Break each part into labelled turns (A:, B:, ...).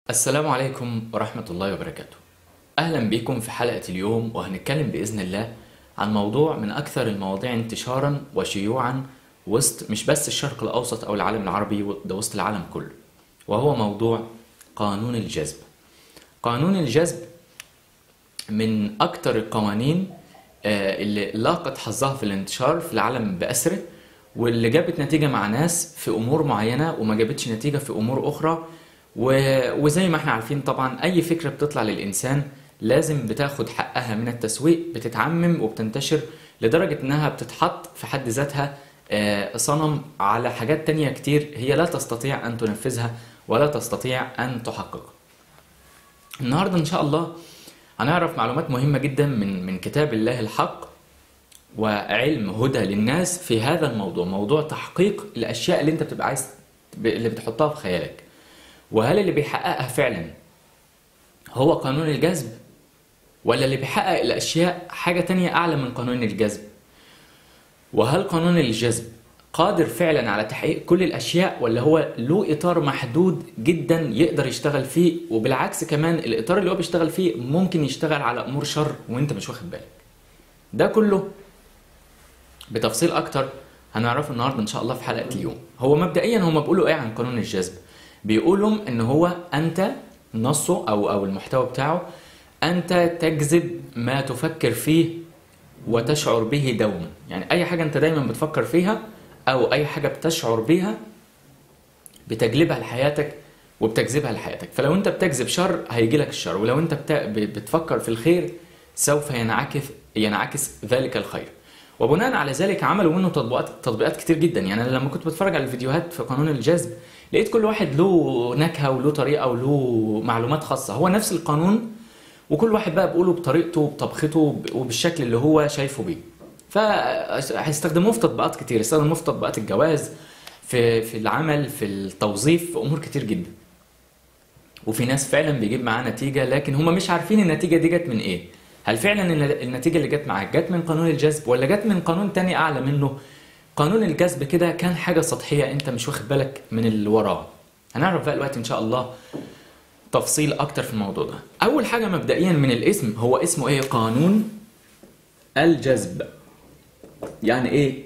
A: السلام عليكم ورحمة الله وبركاته أهلا بكم في حلقة اليوم وهنتكلم بإذن الله عن موضوع من أكثر المواضيع انتشارا وشيوعا وسط مش بس الشرق الأوسط أو العالم العربي ده وسط العالم كله وهو موضوع قانون الجذب قانون الجذب من أكثر القوانين آه، اللي لاقت حظها في الانتشار في العالم بأسره واللي جابت نتيجة مع ناس في أمور معينة وما جابتش نتيجة في أمور أخرى و- وزي ما احنا عارفين طبعا أي فكرة بتطلع للإنسان لازم بتاخد حقها من التسويق بتتعمم وبتنتشر لدرجة إنها بتتحط في حد ذاتها آه، صنم على حاجات تانية كتير هي لا تستطيع أن تنفذها ولا تستطيع أن تحققها النهاردة إن شاء الله هنعرف معلومات مهمة جدا من من كتاب الله الحق وعلم هدى للناس في هذا الموضوع موضوع تحقيق الأشياء اللي أنت بتبقى عايز اللي بتحطها في خيالك وهل اللي بيحققها فعلا هو قانون الجذب ولا اللي بيحقق الأشياء حاجة تانية أعلى من قانون الجذب وهل قانون الجذب قادر فعلا على تحقيق كل الأشياء ولا هو له إطار محدود جدا يقدر يشتغل فيه وبالعكس كمان الإطار اللي هو بيشتغل فيه ممكن يشتغل على أمور شر وأنت مش واخد بالك ده كله بتفصيل أكتر هنعرفه النهارده إن شاء الله في حلقة اليوم هو مبدئيا هما بيقولوا إيه عن قانون الجذب بيقولوا إن هو أنت نصه أو أو المحتوى بتاعه أنت تجذب ما تفكر فيه وتشعر به دوما يعني اي حاجه انت دايما بتفكر فيها او اي حاجه بتشعر بيها بتجلبها لحياتك وبتجذبها لحياتك فلو انت بتجذب شر هيجي لك الشر ولو انت بت... ب- بتفكر في الخير سوف ينعكس ينعكس ذلك الخير وبناء على ذلك عملوا منه تطبيقات تطبيقات كتير جدا يعني انا لما كنت بتفرج على الفيديوهات في قانون الجذب لقيت كل واحد له نكهه وله طريقه وله معلومات خاصه هو نفس القانون وكل واحد بقى بيقوله بطريقته وبطبخته وبالشكل اللي هو شايفه بيه فهيستخدموه في تطبيقات كتير يستخدموه في تطبيقات الجواز في في العمل في التوظيف في امور كتير جدا وفي ناس فعلا بيجيب معاه نتيجه لكن هم مش عارفين النتيجه دي جت من ايه هل فعلا الن- النتيجه اللي جت معاك جت من قانون الجذب ولا جت من قانون تاني اعلى منه قانون الجذب كده كان حاجه سطحيه انت مش واخد بالك من اللي وراه هنعرف بقى دلوقتي ان شاء الله تفصيل اكتر في الموضوع ده اول حاجه مبدئيا من الاسم هو اسمه ايه قانون الجذب يعني ايه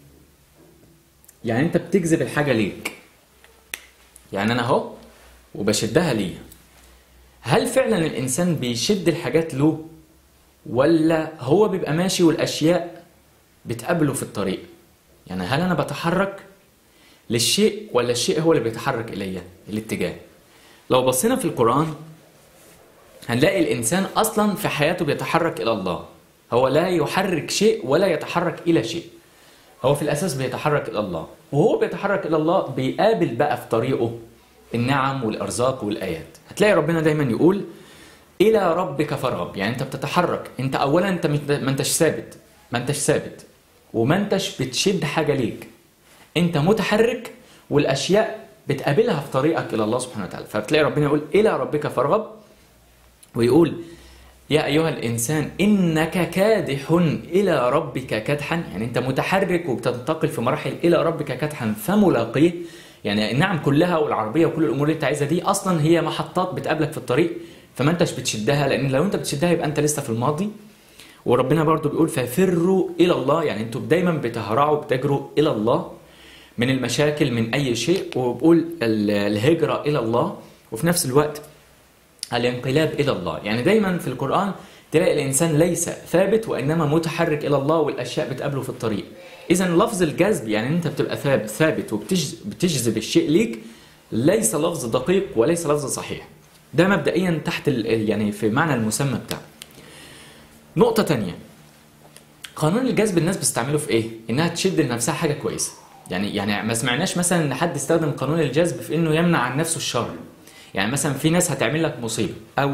A: يعني انت بتجذب الحاجه ليك يعني انا اهو وبشدها ليا هل فعلا الانسان بيشد الحاجات له ولا هو بيبقى ماشي والاشياء بتقابله في الطريق يعني هل انا بتحرك للشيء ولا الشيء هو اللي بيتحرك الي الاتجاه لو بصينا في القرآن هنلاقي الإنسان أصلا في حياته بيتحرك إلى الله هو لا يحرك شيء ولا يتحرك إلى شيء هو في الأساس بيتحرك إلى الله وهو بيتحرك إلى الله بيقابل بقى في طريقه النعم والأرزاق والآيات هتلاقي ربنا دايما يقول إلى ربك فارغب يعني أنت بتتحرك أنت أولا أنت مش- ما أنتش ثابت ما أنتش ثابت وما أنتش بتشد حاجة ليك انت متحرك والاشياء بتقابلها في طريقك الى الله سبحانه وتعالى فبتلاقي ربنا يقول الى ربك فارغب ويقول يا ايها الانسان انك كادح الى ربك كدحا يعني انت متحرك وبتنتقل في مراحل الى ربك كدحا فملاقيه يعني النعم كلها والعربيه وكل الامور اللي انت عايزها دي اصلا هي محطات بتقابلك في الطريق فما انتش بتشدها لان لو انت بتشدها يبقى انت لسه في الماضي وربنا برضو بيقول ففروا الى الله يعني انتوا دايما بتهرعوا بتجروا الى الله من المشاكل من اي شيء وبقول ال- الهجره الى الله وفي نفس الوقت الانقلاب الى الله يعني دايما في القران تلاقي الانسان ليس ثابت وانما متحرك الى الله والاشياء بتقابله في الطريق اذا لفظ الجذب يعني انت بتبقى ثابت ثابت وبتجذب الشيء ليك ليس لفظ دقيق وليس لفظ صحيح ده مبدئيا تحت ال- يعني في معنى المسمى بتاعه نقطه تانية قانون الجذب الناس بتستعمله في ايه؟ انها تشد لنفسها حاجه كويسه. يعني يعني ما سمعناش مثلا ان حد استخدم قانون الجذب في انه يمنع عن نفسه الشر. يعني مثلا في ناس هتعمل لك مصيبه او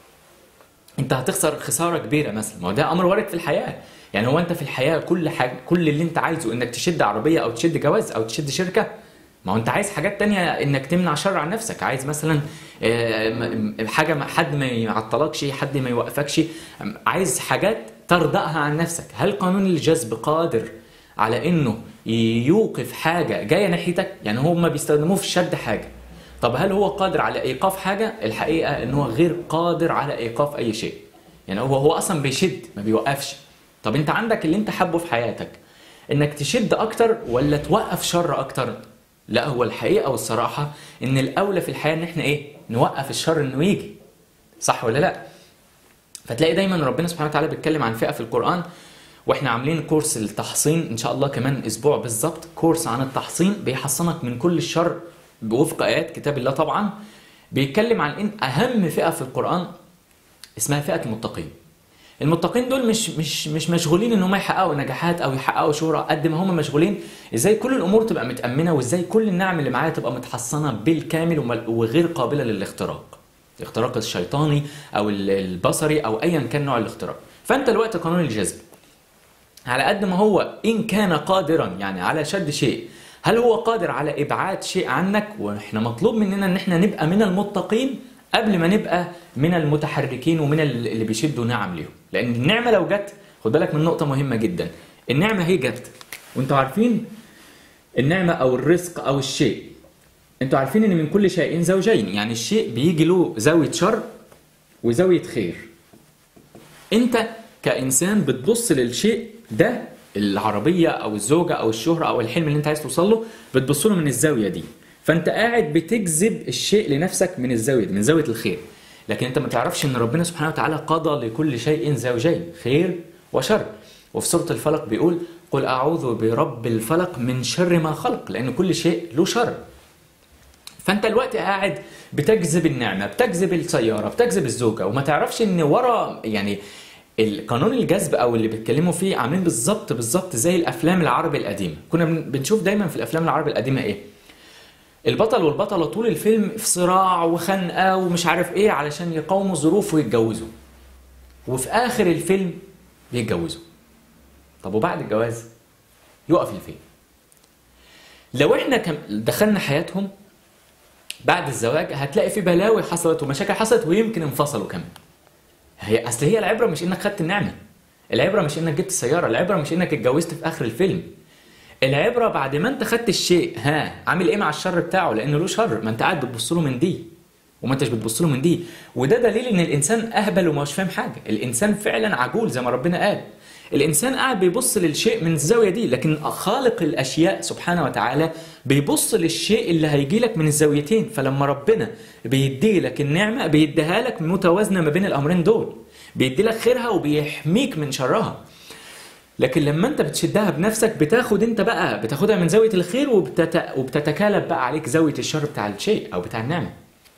A: انت هتخسر خساره كبيره مثلا ما هو ده امر وارد في الحياه يعني هو انت في الحياه كل حاجه كل اللي انت عايزه انك تشد عربيه او تشد جواز او تشد شركه ما هو انت عايز حاجات تانية انك تمنع شر عن نفسك عايز مثلا آه، م- م- حاجه ما- حد ما يعطلكش حد ما يوقفكش عايز حاجات ترضاها عن نفسك هل قانون الجذب قادر على انه يوقف حاجه جايه ناحيتك يعني هم بيستخدموه في شد حاجه طب هل هو قادر على ايقاف حاجه الحقيقه ان هو غير قادر على ايقاف اي شيء يعني هو هو اصلا بيشد ما بيوقفش طب انت عندك اللي انت حابه في حياتك انك تشد اكتر ولا توقف شر اكتر لا هو الحقيقه والصراحه ان الاولى في الحياه ان احنا ايه نوقف الشر انه يجي صح ولا لا فتلاقي دايما ربنا سبحانه وتعالى بيتكلم عن فئه في القران واحنا عاملين كورس التحصين ان شاء الله كمان اسبوع بالظبط كورس عن التحصين بيحصنك من كل الشر بوفق ايات كتاب الله طبعا بيتكلم عن ان اهم فئه في القران اسمها فئه المتقين المتقين دول مش مش مش مشغولين ان هم يحققوا نجاحات او يحققوا شهره قد ما هم مشغولين ازاي كل الامور تبقى متامنه وازاي كل النعم اللي معايا تبقى متحصنه بالكامل ومل- وغير قابله للاختراق الاختراق الشيطاني او ال- البصري او ايا كان نوع الاختراق فانت الوقت قانون الجذب على قد ما هو ان كان قادرا يعني على شد شيء هل هو قادر على ابعاد شيء عنك واحنا مطلوب مننا ان احنا نبقى من المتقين قبل ما نبقى من المتحركين ومن ال- اللي بيشدوا نعم ليهم لان النعمه لو جت خد بالك من نقطه مهمه جدا النعمه هي جت وانتوا عارفين النعمه او الرزق او الشيء انتوا عارفين ان من كل شيء زوجين يعني الشيء بيجي له زاويه شر وزاويه خير انت كانسان بتبص للشيء ده العربيه او الزوجه او الشهره او الحلم اللي انت عايز توصل له بتبص له من الزاويه دي فانت قاعد بتجذب الشيء لنفسك من الزاويه دي من زاويه الخير لكن انت ما تعرفش ان ربنا سبحانه وتعالى قضى لكل شيء زوجين خير وشر وفي سوره الفلق بيقول قل اعوذ برب الفلق من شر ما خلق لان كل شيء له شر فانت الوقت قاعد بتجذب النعمه بتجذب السياره بتجذب الزوجه وما تعرفش ان ورا يعني القانون الجذب او اللي بيتكلموا فيه عاملين بالظبط بالظبط زي الافلام العربي القديمه كنا بن- بنشوف دايما في الافلام العربي القديمه ايه البطل والبطله طول الفيلم في صراع وخنقه ومش عارف ايه علشان يقاوموا الظروف ويتجوزوا وفي اخر الفيلم بيتجوزوا طب وبعد الجواز يقف الفيلم لو احنا كم دخلنا حياتهم بعد الزواج هتلاقي في بلاوي حصلت ومشاكل حصلت ويمكن انفصلوا كمان هي اصل هي العبره مش انك خدت النعمه العبره مش انك جبت السياره العبره مش انك اتجوزت في اخر الفيلم العبره بعد ما انت خدت الشيء ها عامل ايه مع الشر بتاعه لانه له شر ما انت قاعد بتبص له من دي وما انتش بتبص له من دي وده دليل ان الانسان اهبل ومش فاهم حاجه الانسان فعلا عجول زي ما ربنا قال الانسان قاعد بيبص للشيء من الزاويه دي لكن خالق الاشياء سبحانه وتعالى بيبص للشيء اللي هيجي لك من الزاويتين فلما ربنا بيدي لك النعمه بيديها لك متوازنه ما بين الامرين دول بيدي لك خيرها وبيحميك من شرها لكن لما انت بتشدها بنفسك بتاخد انت بقى بتاخدها من زاويه الخير وبتت... وبتتكالب بقى عليك زاويه الشر بتاع الشيء او بتاع النعمه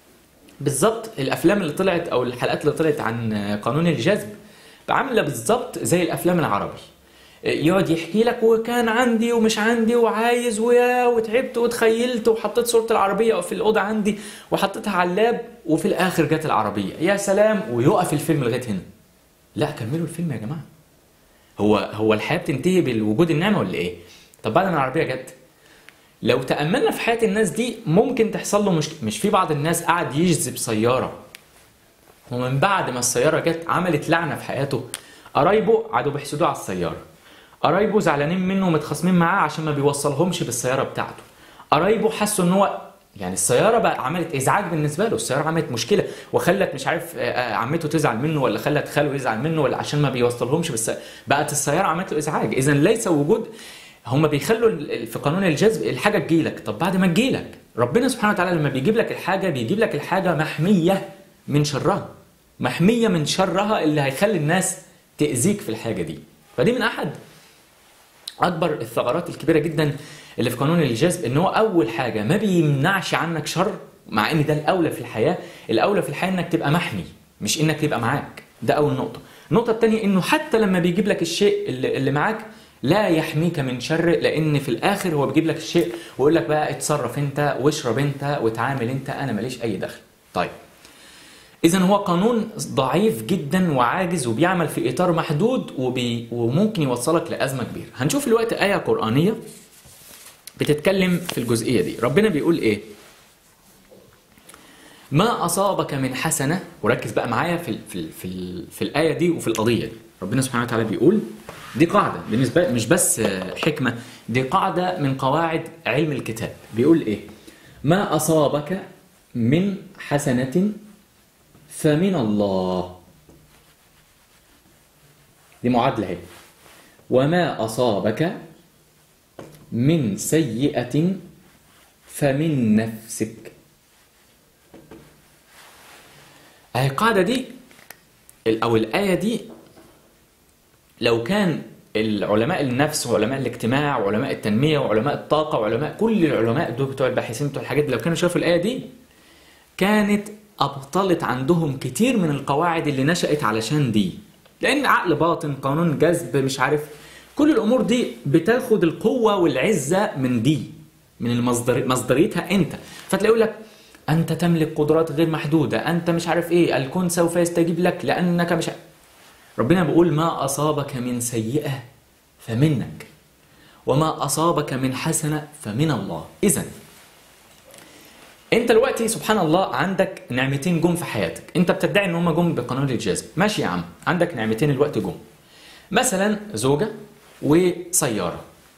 A: بالظبط الافلام اللي طلعت او الحلقات اللي طلعت عن قانون الجذب عامله بالظبط زي الافلام العربي يقعد يحكي لك وكان عندي ومش عندي وعايز ويا وتعبت وتخيلت وحطيت صوره العربيه في الاوضه عندي وحطيتها على اللاب وفي الاخر جت العربيه يا سلام ويقف الفيلم لغايه هنا لا كملوا الفيلم يا جماعه هو هو الحياه بتنتهي بالوجود النعمه ولا ايه طب بعد ما العربيه جت لو تاملنا في حياه الناس دي ممكن تحصل له مش مش في بعض الناس قعد يجذب سياره ومن بعد ما السياره جت عملت لعنه في حياته قرايبه قعدوا بيحسدوه على السياره قرايبه زعلانين منه ومتخاصمين معاه عشان ما بيوصلهمش بالسياره بتاعته قرايبه حسوا ان هو يعني السياره بقى عملت ازعاج بالنسبه له السياره عملت مشكله وخلت مش عارف آه، آه، عمته تزعل منه ولا خلت خاله يزعل منه ولا عشان ما بيوصلهمش بس بقت السياره عملت له ازعاج اذا ليس وجود هم بيخلوا ال- ال- في قانون الجذب الحاجه تجيلك طب بعد ما تجيلك ربنا سبحانه وتعالى لما بيجيب لك الحاجه بيجيب لك الحاجه محميه من شرها محميه من شرها اللي هيخلي الناس تاذيك في الحاجه دي فدي من احد اكبر الثغرات الكبيره جدا اللي في قانون الجذب ان هو اول حاجه ما بيمنعش عنك شر مع ان ده الاولى في الحياه الاولى في الحياه انك تبقى محمي مش انك تبقى معاك ده اول نقطه النقطه الثانيه انه حتى لما بيجيب لك الشيء اللي, اللي معاك لا يحميك من شر لان في الاخر هو بيجيب لك الشيء ويقول لك بقى اتصرف انت واشرب انت وتعامل انت انا ماليش اي دخل طيب إذا هو قانون ضعيف جدا وعاجز وبيعمل في إطار محدود وبي وممكن يوصلك لأزمة كبيرة. هنشوف الوقت آية قرآنية بتتكلم في الجزئية دي، ربنا بيقول إيه؟ ما أصابك من حسنة وركز بقى معايا في ال في ال في, ال في الآية دي وفي القضية دي. ربنا سبحانه وتعالى بيقول دي قاعدة بالنسبة مش بس حكمة دي قاعدة من قواعد علم الكتاب بيقول إيه؟ ما أصابك من حسنة فمن الله دي معادلة اهي وما أصابك من سيئة فمن نفسك أهي القاعدة دي أو الآية دي لو كان العلماء النفس وعلماء الاجتماع وعلماء التنمية وعلماء الطاقة وعلماء كل العلماء دول بتوع الباحثين بتوع الحاجات دي لو كانوا شافوا الآية دي كانت أبطلت عندهم كتير من القواعد اللي نشأت علشان دي لأن عقل باطن قانون جذب مش عارف كل الأمور دي بتاخد القوة والعزة من دي من المصدر مصدريتها أنت فتلاقي يقول لك أنت تملك قدرات غير محدودة أنت مش عارف إيه الكون سوف يستجيب لك لأنك مش عارف. ربنا بيقول ما أصابك من سيئة فمنك وما أصابك من حسنة فمن الله إذا انت دلوقتي سبحان الله عندك نعمتين جم في حياتك انت بتدعي ان هم جم بقانون الجذب ماشي يا عم عندك نعمتين الوقت جم مثلا زوجة وسيارة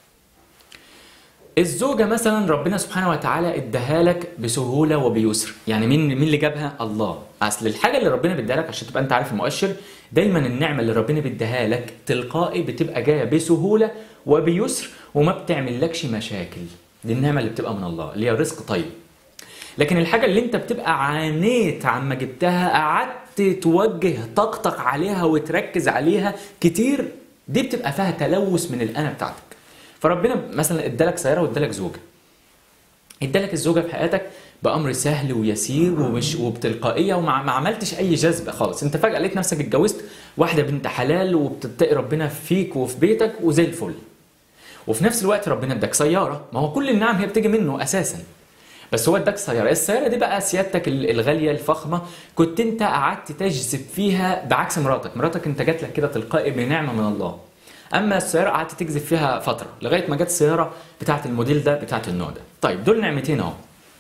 A: الزوجة مثلا ربنا سبحانه وتعالى اداها لك بسهولة وبيسر يعني مين مين اللي جابها الله اصل الحاجة اللي ربنا بيديها لك عشان تبقى انت عارف المؤشر دايما النعمة اللي ربنا بيديها لك تلقائي بتبقى جاية بسهولة وبيسر وما بتعملكش مشاكل دي النعمة اللي بتبقى من الله اللي هي رزق طيب لكن الحاجة اللي انت بتبقى عانيت عما جبتها قعدت توجه طاقتك عليها وتركز عليها كتير دي بتبقى فيها تلوث من الأنا بتاعتك فربنا مثلا ادالك سيارة وادالك زوجة ادالك الزوجة في حياتك بأمر سهل ويسير ومش وبتلقائية وما ما عملتش أي جذب خالص أنت فجأة لقيت نفسك اتجوزت واحدة بنت حلال وبتتقي ربنا فيك وفي بيتك وزي الفل وفي نفس الوقت ربنا اداك سيارة ما هو كل النعم هي بتيجي منه أساسا بس هو اداك سياره السياره دي بقى سيادتك الغاليه الفخمه كنت انت قعدت تجذب فيها بعكس مراتك مراتك انت جات لك كده تلقائي بنعمه من الله اما السياره قعدت تجذب فيها فتره لغايه ما جت السياره بتاعه الموديل ده بتاعه النوع ده طيب دول نعمتين اهو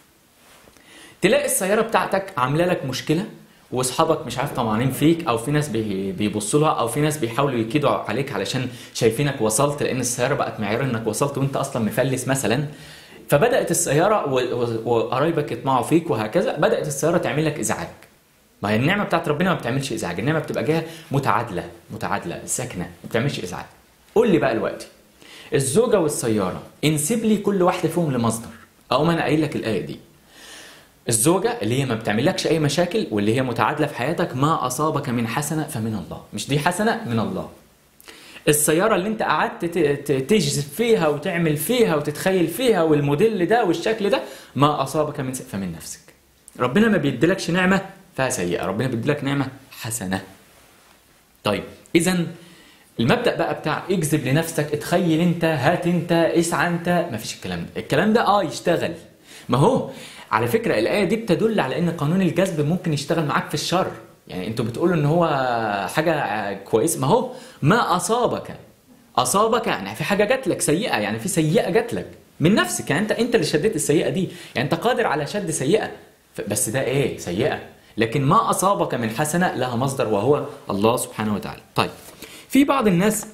A: تلاقي السياره بتاعتك عامله لك مشكله واصحابك مش عارف طمعانين فيك او في ناس بيبصوا لها او في ناس بيحاولوا يكيدوا عليك علشان شايفينك وصلت لان السياره بقت معيار انك وصلت وانت اصلا مفلس مثلا فبدات السياره وقرايبك يطمعوا فيك وهكذا بدات السياره تعمل لك ازعاج ما هي النعمه بتاعت ربنا ما بتعملش ازعاج النعمه بتبقى جايه متعادله متعادله ساكنه ما بتعملش ازعاج قول لي بقى دلوقتي الزوجه والسياره انسب لي كل واحده فيهم لمصدر او ما انا قايل لك الايه دي الزوجه اللي هي ما بتعملكش اي مشاكل واللي هي متعادله في حياتك ما اصابك من حسنه فمن الله مش دي حسنه من الله السيارة اللي انت قعدت تجذب فيها وتعمل فيها وتتخيل فيها والموديل ده والشكل ده ما أصابك من فمن نفسك ربنا ما بيديلكش نعمة فيها سيئة ربنا بيديلك نعمة حسنة طيب إذا المبدأ بقى بتاع اجذب لنفسك اتخيل انت هات انت اسعى انت ما فيش الكلام ده الكلام ده اه يشتغل ما هو على فكرة الآية دي بتدل على ان قانون الجذب ممكن يشتغل معاك في الشر يعني انتوا بتقولوا ان هو حاجه كويسه ما هو ما اصابك اصابك يعني في حاجه جات لك سيئه يعني في سيئه جات لك من نفسك يعني انت انت اللي شديت السيئه دي يعني انت قادر على شد سيئه بس ده ايه سيئه لكن ما اصابك من حسنه لها مصدر وهو الله سبحانه وتعالى طيب في بعض الناس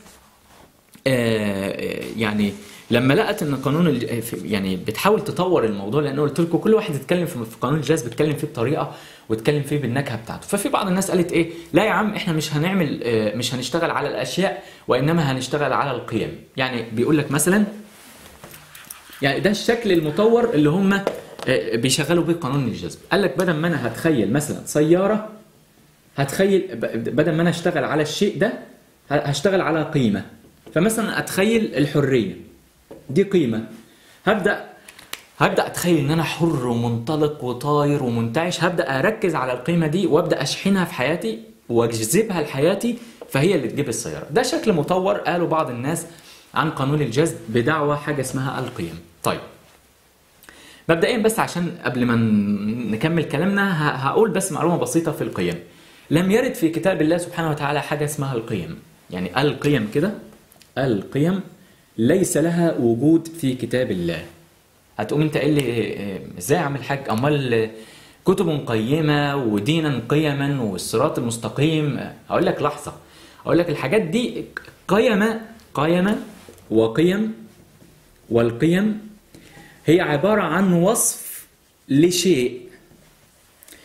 A: آه يعني لما لقت ان قانون يعني بتحاول تطور الموضوع لان قلت لكم كل واحد يتكلم في قانون الجاز بيتكلم فيه بطريقه واتكلم فيه بالنكهه بتاعته ففي بعض الناس قالت ايه لا يا عم احنا مش هنعمل مش هنشتغل على الاشياء وانما هنشتغل على القيم يعني بيقول لك مثلا يعني ده الشكل المطور اللي هم بيشغلوا بيه قانون الجذب قال لك بدل ما انا هتخيل مثلا سياره هتخيل بدل ما انا اشتغل على الشيء ده هشتغل على قيمه فمثلا اتخيل الحريه دي قيمه هبدا هبدا اتخيل ان انا حر ومنطلق وطاير ومنتعش هبدا اركز على القيمه دي وابدا اشحنها في حياتي واجذبها لحياتي فهي اللي تجيب السياره ده شكل مطور قالوا بعض الناس عن قانون الجذب بدعوى حاجه اسمها القيم طيب مبدئيا بس عشان قبل ما نكمل كلامنا هقول بس معلومه بسيطه في القيم لم يرد في كتاب الله سبحانه وتعالى حاجه اسمها القيم يعني القيم كده القيم ليس لها وجود في كتاب الله هتقوم انت قايل لي ازاي اعمل حاج امال كتب قيمه ودينا قيما والصراط المستقيم هقول لك لحظه اقول لك الحاجات دي قيمه قيمه وقيم والقيم هي عباره عن وصف لشيء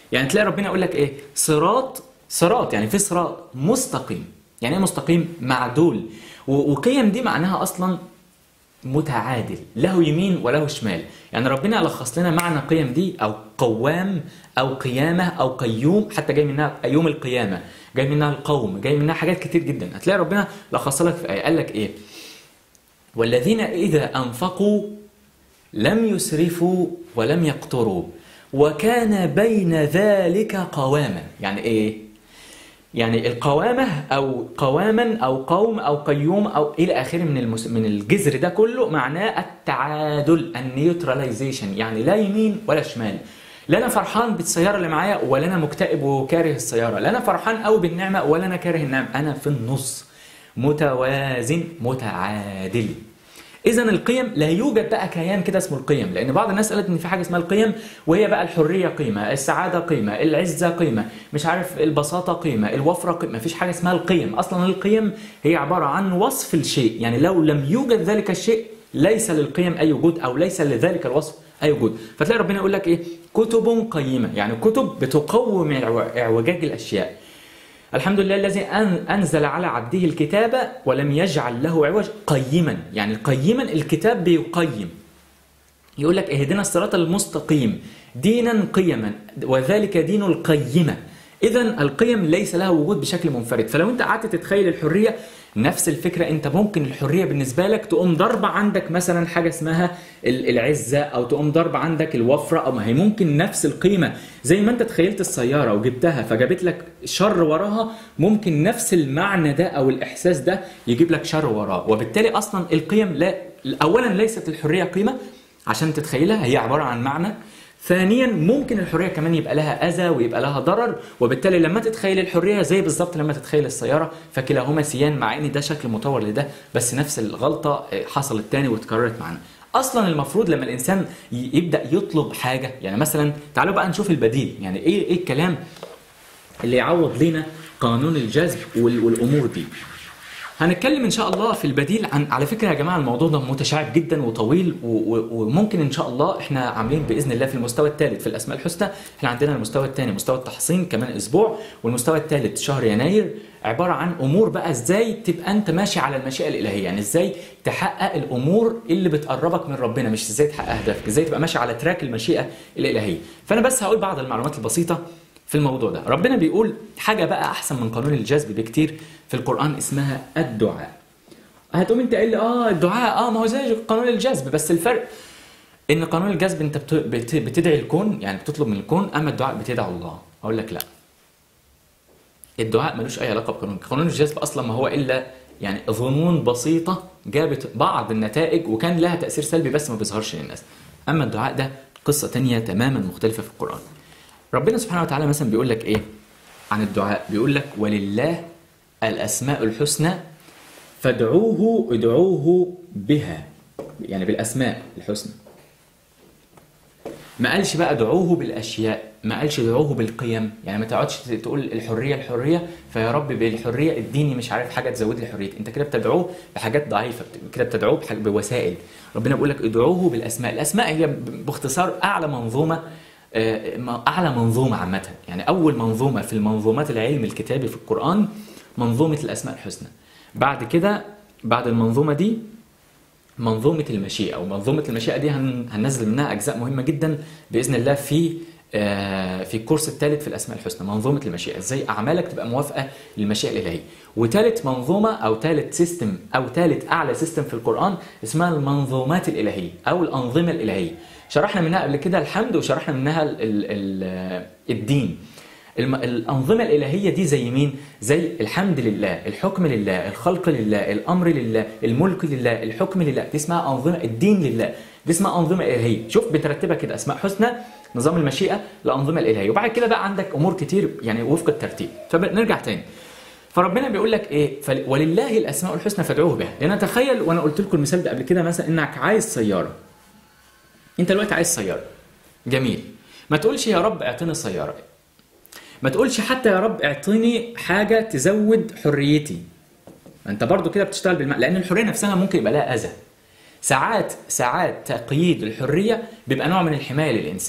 A: يعني تلاقي ربنا يقول لك ايه صراط صراط يعني في صراط مستقيم يعني ايه مستقيم معدول و- وقيم دي معناها اصلا متعادل له يمين وله شمال يعني ربنا لخص لنا معنى قيم دي او قوام او قيامه او قيوم حتى جاي منها يوم القيامه جاي منها القوم جاي منها حاجات كتير جدا هتلاقي ربنا لخص لك في ايه قال لك ايه والذين اذا انفقوا لم يسرفوا ولم يقتروا وكان بين ذلك قواما يعني ايه يعني القوامة أو قواما أو قوم أو قيوم أو إلى آخره من المس... من الجذر ده كله معناه التعادل النيوتراليزيشن يعني لا يمين ولا شمال لا أنا فرحان بالسيارة اللي معايا ولا أنا مكتئب وكاره السيارة لا أنا فرحان قوي بالنعمة ولا أنا كاره النعمة أنا في النص متوازن متعادل اذا القيم لا يوجد بقى كيان كده اسمه القيم لان بعض الناس قالت ان في حاجه اسمها القيم وهي بقى الحريه قيمه السعاده قيمه العزه قيمه مش عارف البساطه قيمه الوفره قيمه مفيش حاجه اسمها القيم اصلا القيم هي عباره عن وصف الشيء يعني لو لم يوجد ذلك الشيء ليس للقيم اي وجود او ليس لذلك الوصف اي وجود فتلاقي ربنا يقول لك ايه كتب قيمه يعني كتب بتقوم اعوجاج الاشياء الحمد لله الذي أن أنزل على عبده الكتاب ولم يجعل له عوج قيما يعني قيما الكتاب بيقيم يقول لك اهدنا الصراط المستقيم دينا قيما وذلك دين القيمة إذا القيم ليس لها وجود بشكل منفرد فلو أنت قعدت تتخيل الحرية نفس الفكرة أنت ممكن الحرية بالنسبة لك تقوم ضربة عندك مثلا حاجة اسمها العزة أو تقوم ضربة عندك الوفرة أو ما هي ممكن نفس القيمة زي ما أنت تخيلت السيارة وجبتها فجابت لك شر وراها ممكن نفس المعنى ده أو الإحساس ده يجيب لك شر وراه وبالتالي أصلا القيم لا أولا ليست الحرية قيمة عشان تتخيلها هي عبارة عن معنى ثانيا ممكن الحريه كمان يبقى لها اذى ويبقى لها ضرر وبالتالي لما تتخيل الحريه زي بالظبط لما تتخيل السياره فكلاهما سيان مع ان ده شكل مطور لده بس نفس الغلطه حصلت تاني واتكررت معانا اصلا المفروض لما الانسان يبدا يطلب حاجه يعني مثلا تعالوا بقى نشوف البديل يعني ايه ايه الكلام اللي يعوض لنا قانون الجذب والامور دي هنتكلم ان شاء الله في البديل عن على فكره يا جماعه الموضوع ده متشعب جدا وطويل وممكن ان شاء الله احنا عاملين باذن الله في المستوى الثالث في الاسماء الحسنى احنا عندنا المستوى الثاني مستوى التحصين كمان اسبوع والمستوى الثالث شهر يناير عباره عن امور بقى ازاي تبقى انت ماشي على المشيئه الالهيه يعني ازاي تحقق الامور اللي بتقربك من ربنا مش ازاي تحقق اهدافك ازاي تبقى ماشي على تراك المشيئه الالهيه فانا بس هقول بعض المعلومات البسيطه في الموضوع ده ربنا بيقول حاجة بقى أحسن من قانون الجذب بكتير في القرآن اسمها الدعاء هتقوم انت قايل لي اه الدعاء اه ما هو زي قانون الجذب بس الفرق ان قانون الجذب انت بتدعي الكون يعني بتطلب من الكون اما الدعاء بتدعو الله اقول لك لا الدعاء ملوش اي علاقه بقانون قانون الجذب اصلا ما هو الا يعني ظنون بسيطه جابت بعض النتائج وكان لها تاثير سلبي بس ما بيظهرش للناس اما الدعاء ده قصه تانية تماما مختلفه في القران ربنا سبحانه وتعالى مثلا بيقول لك ايه عن الدعاء بيقول لك ولله الاسماء الحسنى فادعوه ادعوه بها يعني بالاسماء الحسنى ما قالش بقى ادعوه بالاشياء ما قالش ادعوه بالقيم يعني ما تقعدش تقول الحريه الحريه فيا رب بالحريه اديني مش عارف حاجه تزود لي حريتي انت كده بتدعوه بحاجات ضعيفه كده بتدعوه بوسائل ربنا بيقول لك ادعوه بالاسماء الاسماء هي باختصار اعلى منظومه اعلى منظومه عامه يعني اول منظومه في المنظومات العلم الكتابي في القران منظومه الاسماء الحسنى بعد كده بعد المنظومه دي منظومه المشيئه ومنظومه المشيئه دي هننزل منها اجزاء مهمه جدا باذن الله في في الكورس الثالث في الاسماء الحسنى منظومه المشيئه ازاي اعمالك تبقى موافقه للمشيئه الالهيه وثالث منظومه او ثالث سيستم او ثالث اعلى سيستم في القران اسمها المنظومات الالهيه او الانظمه الالهيه شرحنا منها قبل كده الحمد وشرحنا منها ال ال ال الدين الأنظمة الإلهية دي زي مين؟ زي الحمد لله، الحكم لله، الخلق لله، الأمر لله، الملك لله، الحكم لله، دي اسمها أنظمة الدين لله، دي اسمها أنظمة إلهية، شوف بترتبها كده أسماء حسنى نظام المشيئة الأنظمة الإلهية، وبعد كده بقى عندك أمور كتير يعني وفق الترتيب، فنرجع تاني. فربنا بيقول لك ايه فل... ولله الاسماء الحسنى فادعوه بها لان تخيل وانا قلت لكم المثال ده قبل كده مثلا انك عايز سياره انت دلوقتي عايز سياره جميل ما تقولش يا رب اعطيني سياره ما تقولش حتى يا رب اعطيني حاجه تزود حريتي انت برضو كده بتشتغل بالمعنى لان الحريه نفسها ممكن يبقى لها اذى ساعات ساعات تقييد الحريه بيبقى نوع من الحمايه للانسان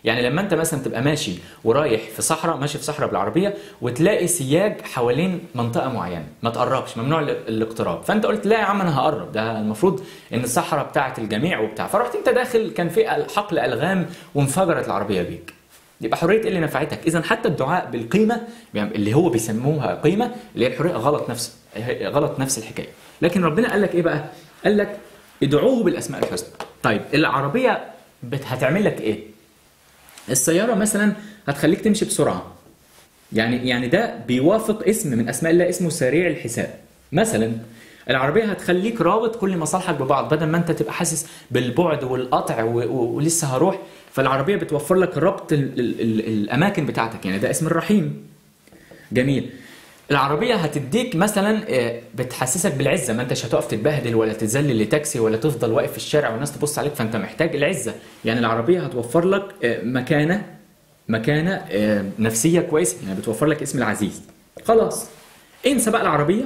A: يعني لما انت مثلا تبقى ماشي ورايح في صحراء ماشي في صحراء بالعربيه وتلاقي سياج حوالين منطقه معينه ما تقربش ممنوع ال- الاقتراب فانت قلت لا يا عم انا هقرب ده المفروض ان الصحراء بتاعه الجميع وبتاع فرحت انت داخل كان في حقل الغام وانفجرت العربيه بيك يبقى حريه ايه اللي نفعتك اذا حتى الدعاء بالقيمه يعني اللي هو بيسموها قيمه اللي هي الحريه غلط نفس غلط نفس الحكايه لكن ربنا قال لك ايه بقى قال لك ادعوه بالاسماء الحسنى طيب العربيه بت- هتعمل لك ايه السياره مثلا هتخليك تمشي بسرعه يعني يعني ده بيوافق اسم من اسماء الله اسمه سريع الحساب مثلا العربيه هتخليك رابط كل مصالحك ببعض بدل ما انت تبقى حاسس بالبعد والقطع و- و- ولسه هروح فالعربيه بتوفر لك ربط ال ال ال الاماكن بتاعتك يعني ده اسم الرحيم جميل العربية هتديك مثلا آه، بتحسسك بالعزة ما انتش هتقف تتبهدل ولا تتذلل لتاكسي ولا تفضل واقف في الشارع والناس تبص عليك فانت محتاج العزة يعني العربية هتوفر لك آه، مكانة مكانة آه، نفسية كويسة يعني بتوفر لك اسم العزيز خلاص انسى بقى العربية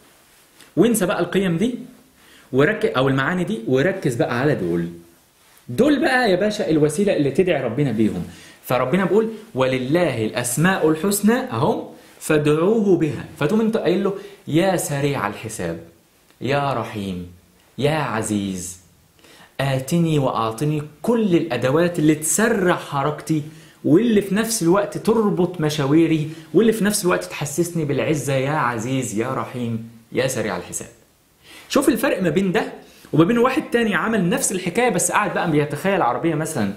A: وانسى بقى القيم دي وركز او المعاني دي وركز بقى على دول دول بقى يا باشا الوسيله اللي تدعي ربنا بيهم فربنا بيقول ولله الاسماء الحسنى اهم فادعوه بها فتقوم انت قايل له يا سريع الحساب يا رحيم يا عزيز آتني وأعطني كل الأدوات اللي تسرع حركتي واللي في نفس الوقت تربط مشاويري واللي في نفس الوقت تحسسني بالعزة يا عزيز يا رحيم يا سريع الحساب شوف الفرق ما بين ده وما بين واحد تاني عمل نفس الحكاية بس قاعد بقى بيتخيل عربية مثلا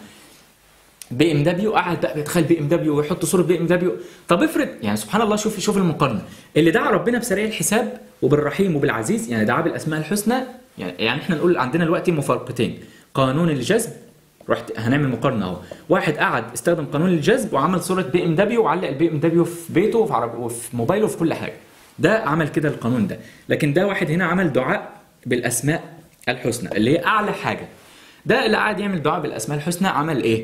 A: بي ام دبليو قاعد بقى بيتخيل بي ام دبليو ويحط صوره بي ام دبليو طب افرض يعني سبحان الله شوف شوف المقارنه اللي دعا ربنا بسريع الحساب وبالرحيم وبالعزيز يعني دعا بالاسماء الحسنى يعني, يعني احنا نقول عندنا دلوقتي مفارقتين قانون الجذب رحت هنعمل مقارنه اهو واحد قعد استخدم قانون الجذب وعمل صوره بي ام دبليو وعلق البي ام دبليو في بيته وفي عرب وفي موبايله وفي كل حاجه ده عمل كده القانون ده لكن ده واحد هنا عمل دعاء بالاسماء الحسنى اللي هي اعلى حاجه ده اللي قاعد يعمل دعاء بالاسماء الحسنى عمل ايه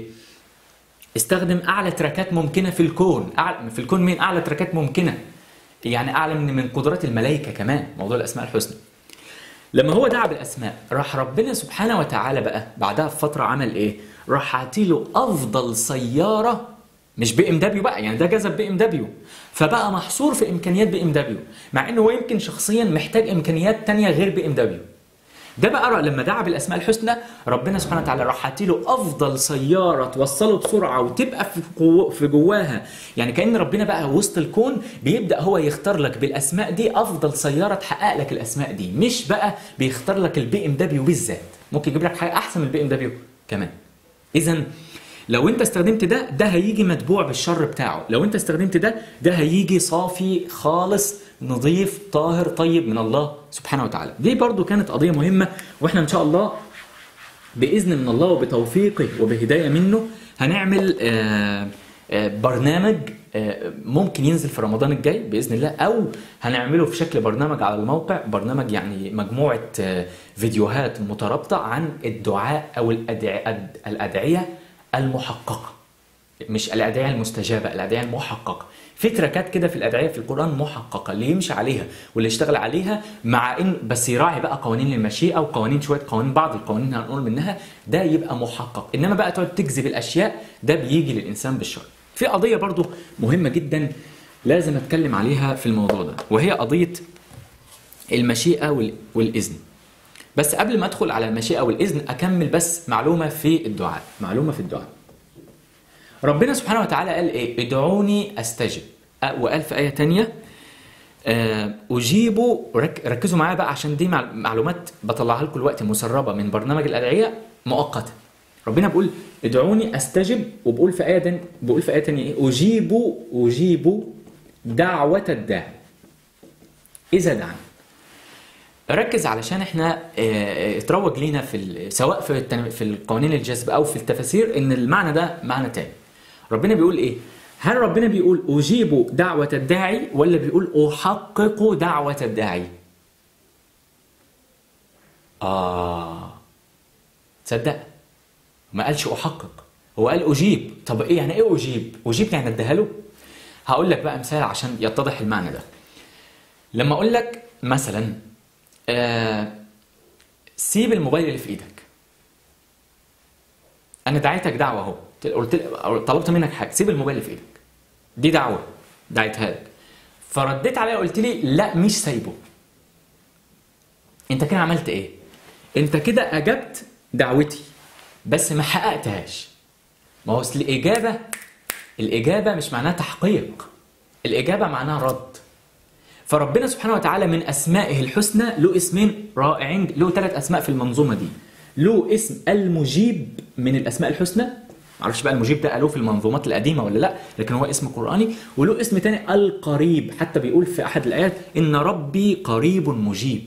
A: استخدم اعلى تراكات ممكنه في الكون أعلى في الكون مين اعلى تراكات ممكنه يعني اعلى من من قدرات الملائكه كمان موضوع الاسماء الحسنى لما هو دعا بالاسماء راح ربنا سبحانه وتعالى بقى بعدها بفتره عمل ايه راح عطيله افضل سياره مش بي ام دبليو بقى يعني ده جذب بي ام دبليو فبقى محصور في امكانيات بي ام دبليو مع انه هو يمكن شخصيا محتاج امكانيات تانية غير بي ام دبليو ده بقى لما دعا بالاسماء الحسنى ربنا سبحانه وتعالى راح له افضل سياره توصله بسرعه وتبقى في جو في جواها يعني كان ربنا بقى وسط الكون بيبدا هو يختار لك بالاسماء دي افضل سياره تحقق لك الاسماء دي مش بقى بيختار لك البي ام دبليو بالذات ممكن يجيب لك حاجه احسن من البي ام دبليو كمان اذا لو انت استخدمت ده ده هيجي متبوع بالشر بتاعه لو انت استخدمت ده ده هيجي صافي خالص نظيف طاهر طيب من الله سبحانه وتعالى دي برضو كانت قضية مهمة واحنا ان شاء الله بإذن من الله وبتوفيقه وبهداية منه هنعمل آه، آه، برنامج آه، ممكن ينزل في رمضان الجاي بإذن الله أو هنعمله في شكل برنامج على الموقع برنامج يعني مجموعة آه، فيديوهات مترابطة عن الدعاء أو الأدعية, الأدعية المحققة مش الأدعية المستجابة الأدعية المحققة في تراكات كده في الأدعية في القرآن محققة اللي يمشي عليها واللي يشتغل عليها مع إن بس يراعي بقى قوانين المشيئة وقوانين شوية قوانين بعض القوانين هنقول منها ده يبقى محقق إنما بقى تقعد تجذب الأشياء ده بيجي للإنسان بالشر في قضية برضو مهمة جدا لازم أتكلم عليها في الموضوع ده وهي قضية المشيئة وال- والإذن بس قبل ما ادخل على المشيئه والاذن اكمل بس معلومه في الدعاء معلومه في الدعاء ربنا سبحانه وتعالى قال ايه ادعوني استجب أه، وقال في ايه تانية آه، اجيب رك ركزوا معايا بقى عشان دي مع- معلومات بطلعها لكم الوقت مسربه من برنامج الادعيه مؤقته ربنا بيقول ادعوني استجب وبقول في ايه تانية بقول في ايه تانية ايه اجيب اجيب دعوه الداعي اذا دعاني ركز علشان احنا اه، اه، اتروج لينا في ال- سواء في التن- في القوانين الجذب او في التفاسير ان المعنى ده معنى تاني ربنا بيقول ايه هل ربنا بيقول اجيب دعوه الداعي ولا بيقول احقق دعوه الداعي اه تصدق ما قالش احقق هو قال اجيب طب ايه يعني ايه اجيب اجيب يعني اديها له هقول لك بقى مثال عشان يتضح المعنى ده لما اقول لك مثلا آه سيب الموبايل اللي في ايدك انا دعيتك دعوه اهو قلت أو طلبت منك حاجه سيب الموبايل اللي في ايدك دي دعوه دعيتها لك فرديت عليها قلت لي لا مش سايبه انت كده عملت ايه انت كده اجبت دعوتي بس ما حققتهاش ما هو اصل الاجابه الاجابه مش معناها تحقيق الاجابه معناها رد فربنا سبحانه وتعالى من اسمائه الحسنى له اسمين رائعين له ثلاث اسماء في المنظومه دي له اسم المجيب من الاسماء الحسنى معرفش بقى المجيب ده قالوه في المنظومات القديمه ولا لا لكن هو اسم قراني وله اسم تاني القريب حتى بيقول في احد الايات ان ربي قريب مجيب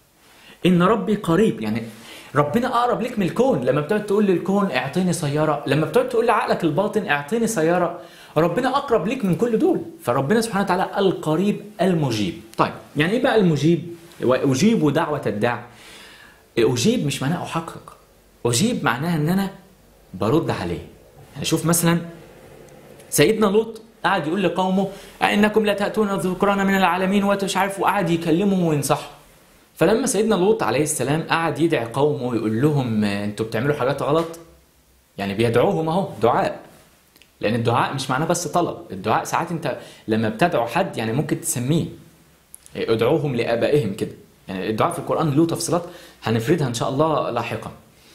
A: ان ربي قريب يعني ربنا اقرب لك من الكون لما بتقعد تقول للكون اعطيني سياره لما بتقعد تقول لعقلك الباطن اعطيني سياره ربنا اقرب لك من كل دول فربنا سبحانه وتعالى القريب المجيب طيب يعني ايه بقى المجيب واجيب دعوه الداع اجيب مش معناه احقق اجيب معناها ان انا برد عليه يعني شوف مثلا سيدنا لوط قعد يقول لقومه انكم لا تاتون الذكران من العالمين ومش عارف وقعد يكلمهم وينصحهم فلما سيدنا لوط عليه السلام قعد يدعي قومه ويقول لهم انتوا بتعملوا حاجات غلط يعني بيدعوهم اهو دعاء لان الدعاء مش معناه بس طلب الدعاء ساعات انت لما بتدعو حد يعني ممكن تسميه ادعوهم لابائهم كده يعني الدعاء في القران له تفصيلات هنفردها ان شاء الله لاحقا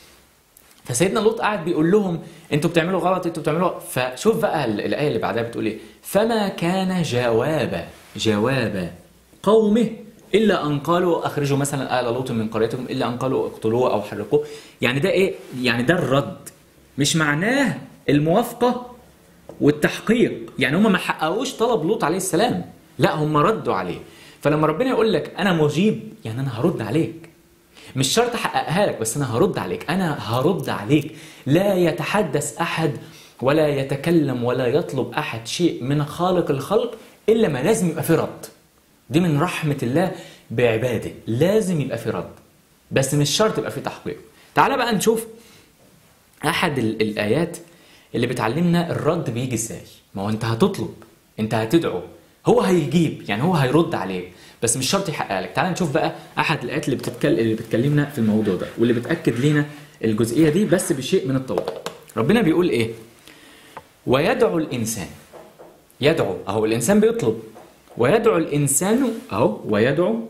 A: فسيدنا لوط قاعد بيقول لهم انتوا بتعملوا غلط انتوا بتعملوا فشوف بقى الايه اللي بعدها بتقول ايه فما كان جواب جواب قومه الا ان قالوا اخرجوا مثلا ال لوط من قريتكم الا ان قالوا اقتلوه او حرقوه يعني ده ايه يعني ده الرد مش معناه الموافقه والتحقيق يعني هم ما حققوش طلب لوط عليه السلام لا هم ردوا عليه فلما ربنا يقول لك انا مجيب يعني انا هرد عليك مش شرط احققها لك بس انا هرد عليك انا هرد عليك لا يتحدث احد ولا يتكلم ولا يطلب احد شيء من خالق الخلق الا ما لازم يبقى في رد دي من رحمه الله بعباده لازم يبقى في رد بس مش شرط يبقى في تحقيق تعال بقى نشوف احد الايات اللي بتعلمنا الرد بيجي ازاي ما هو انت هتطلب انت هتدعو هو هيجيب يعني هو هيرد عليك بس مش شرط يحقق لك تعال نشوف بقى احد الايات اللي بتتكلم اللي بتكلمنا في الموضوع ده واللي بتاكد لنا الجزئيه دي بس بشيء من التوضيح ربنا بيقول ايه ويدعو الانسان يدعو اهو الانسان بيطلب ويدعو الانسان اهو ويدعو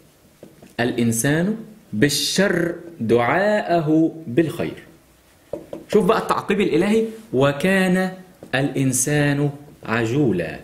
A: الانسان بالشر دعاءه بالخير شوف بقى التعقيب الالهي وكان الانسان عجولا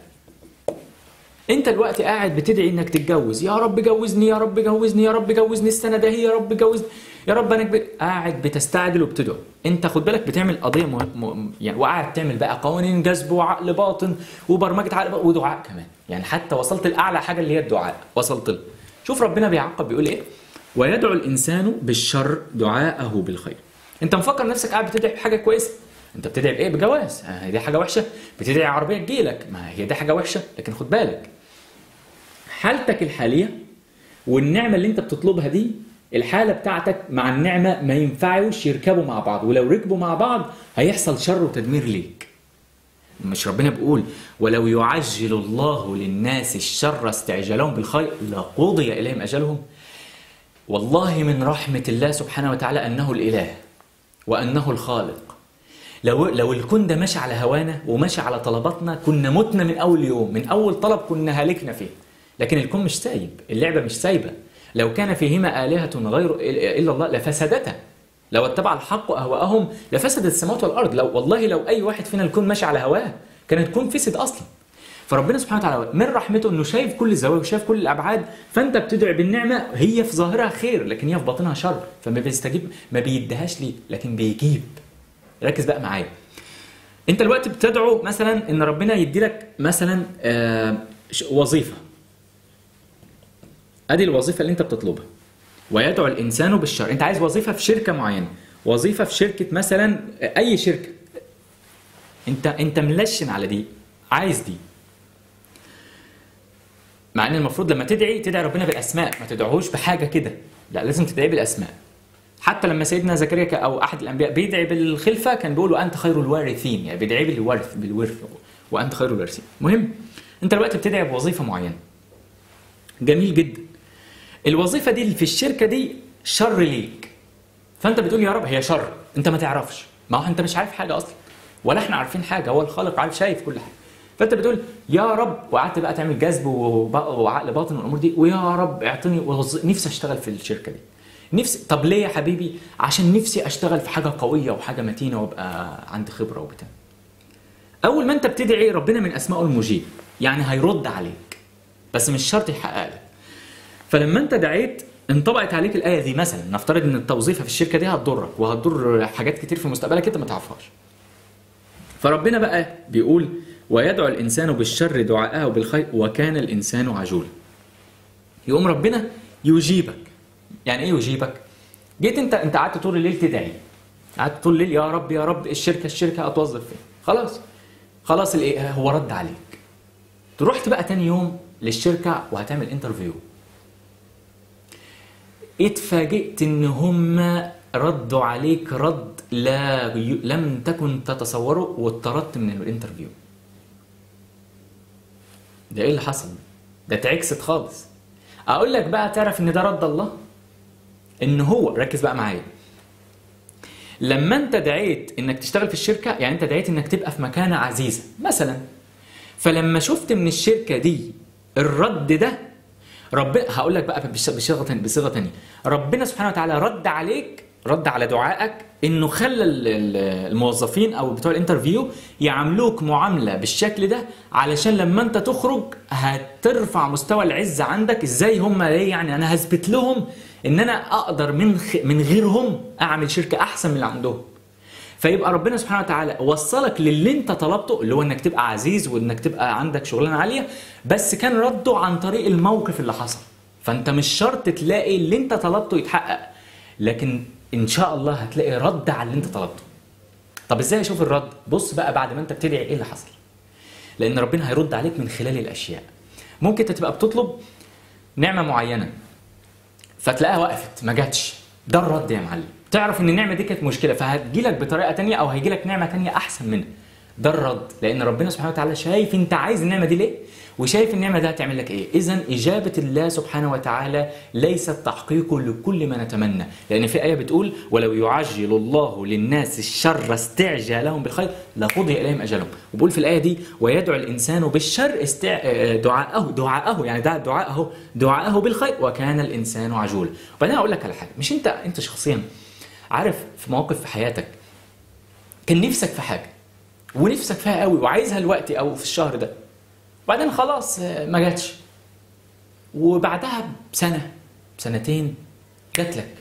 A: انت دلوقتي قاعد بتدعي انك تتجوز يا رب جوزني يا رب جوزني يا رب جوزني السنه ده يا رب جوزني يا رب انا كبير قاعد بتستعجل وبتدعو انت خد بالك بتعمل قضيه مهم م... يعني وقاعد تعمل بقى قوانين جذب وعقل باطن وبرمجه عقل باطن ودعاء كمان يعني حتى وصلت لاعلى حاجه اللي هي الدعاء وصلت له شوف ربنا بيعقب بيقول ايه ويدعو الانسان بالشر دعاءه بالخير انت مفكر نفسك قاعد بتدعي بحاجه كويسه انت بتدعي بايه بجواز هي دي حاجه وحشه بتدعي عربيه تجيلك ما هي دي حاجه وحشه لكن خد بالك حالتك الحاليه والنعمه اللي انت بتطلبها دي الحاله بتاعتك مع النعمه ما ينفعوش يركبوا مع بعض ولو ركبوا مع بعض هيحصل شر وتدمير ليك مش ربنا بيقول ولو يعجل الله للناس الشر استعجالهم بالخير لقضي اليهم اجلهم والله من رحمه الله سبحانه وتعالى انه الاله وانه الخالق لو لو الكون ده ماشي على هوانا وماشي على طلباتنا كنا متنا من اول يوم من اول طلب كنا هلكنا فيه لكن الكون مش سايب اللعبه مش سايبه لو كان فيهما آلهة غير إلا الله لفسدتا لو اتبع الحق أهواءهم لفسدت السماوات والأرض لو والله لو أي واحد فينا الكون ماشي على هواه كانت الكون فسد أصلا فربنا سبحانه وتعالى من رحمته انه شايف كل الزوايا وشايف كل الابعاد فانت بتدعي بالنعمه هي في ظاهرها خير لكن هي في باطنها شر فما بيستجيب ما بيديهاش ليه لكن بيجيب ركز بقى معايا انت دلوقتي بتدعو مثلا ان ربنا يدي لك مثلا آه وظيفه ادي الوظيفه اللي انت بتطلبها ويدعو الانسان بالشر انت عايز وظيفه في شركه معينه وظيفه في شركه مثلا اي شركه انت انت ملشن على دي عايز دي مع ان المفروض لما تدعي تدعي ربنا بالاسماء ما تدعوهوش بحاجه كده لا لازم تدعي بالاسماء حتى لما سيدنا زكريا او احد الانبياء بيدعي بالخلفه كان بيقول وانت خير الوارثين يعني بيدعي بالورث بالورث وانت خير الوارثين مهم انت دلوقتي بتدعي بوظيفه معينه جميل جدا الوظيفه دي في الشركه دي شر ليك فانت بتقول يا رب هي شر انت ما تعرفش ما هو انت مش عارف حاجه اصلا ولا احنا عارفين حاجه هو الخالق عارف شايف كل حاجه فانت بتقول يا رب وقعدت بقى تعمل جذب وب- وعقل باطن والامور دي ويا رب اعطني وظ- نفسي اشتغل في الشركه دي نفسي طب ليه يا حبيبي عشان نفسي اشتغل في حاجه قويه وحاجه متينه وابقى عندي خبره وبتاع اول ما انت بتدعي ربنا من اسمائه المجيب يعني هيرد عليك بس مش شرط يحقق لك فلما انت دعيت انطبقت عليك الايه دي مثلا نفترض ان التوظيفه في الشركه دي هتضرك وهتضر حاجات كتير في مستقبلك انت ما تعرفهاش فربنا بقى بيقول ويدعو الانسان بالشر دعاءه بالخير وكان الانسان عجولا يقوم ربنا يجيبك يعني ايه يجيبك جيت انت انت قعدت طول الليل تدعي قعدت طول الليل يا رب يا رب الشركه الشركه اتوظف فين خلاص خلاص الايه هو رد عليك رحت بقى تاني يوم للشركه وهتعمل انترفيو اتفاجئت ان هم ردوا عليك رد لا ي- لم تكن تتصوره واتطردت من الانترفيو ده ايه اللي حصل ده اتعكست خالص اقول لك بقى تعرف ان ده رد الله ان هو ركز بقى معايا لما انت دعيت انك تشتغل في الشركه يعني انت دعيت انك تبقى في مكانه عزيزه مثلا فلما شفت من الشركه دي الرد ده ربنا هقول لك بقى بش- بصيغه تانية- بصيغه ثانيه ربنا سبحانه وتعالى رد عليك رد على دعائك انه خلى ال- ال- الموظفين او بتوع الانترفيو يعاملوك معامله بالشكل ده علشان لما انت تخرج هترفع مستوى العزه عندك ازاي هم ليه يعني انا هثبت لهم ان انا اقدر من خ... من غيرهم اعمل شركه احسن من اللي عندهم فيبقى ربنا سبحانه وتعالى وصلك للي انت طلبته اللي هو انك تبقى عزيز وانك تبقى عندك شغلانه عاليه بس كان رده عن طريق الموقف اللي حصل فانت مش شرط تلاقي اللي انت طلبته يتحقق لكن ان شاء الله هتلاقي رد على اللي انت طلبته طب ازاي اشوف الرد بص بقى بعد ما انت بتدعي ايه اللي حصل لان ربنا هيرد عليك من خلال الاشياء ممكن انت تبقى بتطلب نعمه معينه فتلاقيها وقفت ما جاتش ده الرد يا معلم تعرف ان النعمه دي كانت مشكله فهتجيلك بطريقه تانية او هيجيلك نعمه تانية احسن منها ده الرد لان ربنا سبحانه وتعالى شايف انت عايز النعمه دي ليه وشايف النعمه دي هتعمل لك ايه اذا اجابه الله سبحانه وتعالى ليست تحقيق لكل ما نتمنى لان في ايه بتقول ولو يعجل الله للناس الشر استعجالهم بالخير لقضي اليهم اجلهم وبقول في الايه دي ويدعو الانسان بالشر استع... آه، دعاءه دعاءه يعني ده دعاءه دعاءه بالخير وكان الانسان عجولا وبعدين اقول لك على حاجه مش انت انت شخصيا عارف في مواقف في حياتك كان نفسك في حاجه ونفسك فيها قوي وعايزها دلوقتي او في الشهر ده وبعدين خلاص آه، ما جاتش وبعدها بسنه سنتين جات لك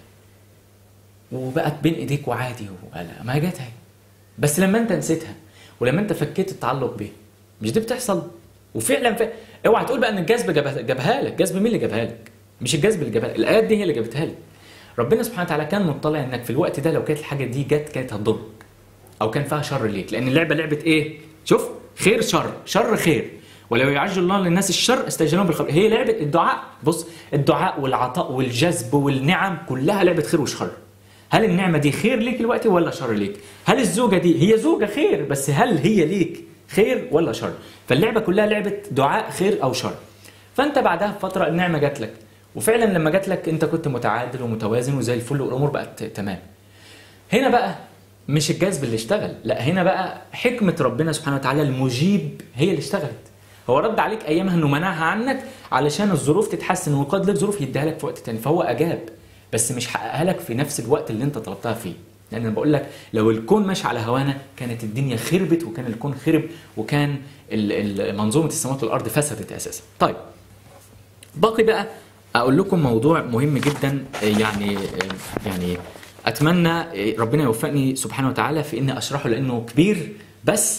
A: وبقت بين ايديك وعادي ولا ما هي جات اهي بس لما انت نسيتها ولما انت فكيت التعلق بيها مش دي بتحصل وفعلا ف... اوعى تقول بقى ان الجذب جابها, جابها لك جذب مين اللي جابها لك مش الجذب اللي جابها لك الايات دي هي اللي جابتها لك ربنا سبحانه وتعالى كان مطلع انك في الوقت ده لو كانت الحاجه دي جت كانت هتضرك او كان فيها شر ليك لان اللعبه لعبه ايه شوف خير شر شر خير ولو يعجل الله للناس الشر استجلهم بالخير هي لعبه الدعاء بص الدعاء والعطاء والجذب والنعم كلها لعبه خير وشر هل النعمه دي خير ليك دلوقتي ولا شر ليك هل الزوجه دي هي زوجه خير بس هل هي ليك خير ولا شر فاللعبه كلها لعبه دعاء خير او شر فانت بعدها بفتره النعمه جات لك وفعلا لما جات لك انت كنت متعادل ومتوازن وزي الفل والامور بقت تمام هنا بقى مش الجذب اللي اشتغل لا هنا بقى حكمة ربنا سبحانه وتعالى المجيب هي اللي اشتغلت هو رد عليك ايامها انه منعها عنك علشان الظروف تتحسن وقد لك ظروف يديها لك في وقت تاني فهو اجاب بس مش حققها لك في نفس الوقت اللي انت طلبتها فيه لان انا بقول لك لو الكون ماشي على هوانا كانت الدنيا خربت وكان الكون خرب وكان ال- ال- منظومه السماوات والارض فسدت اساسا طيب باقي بقى اقول لكم موضوع مهم جدا يعني يعني اتمنى ربنا يوفقني سبحانه وتعالى في اني اشرحه لانه كبير بس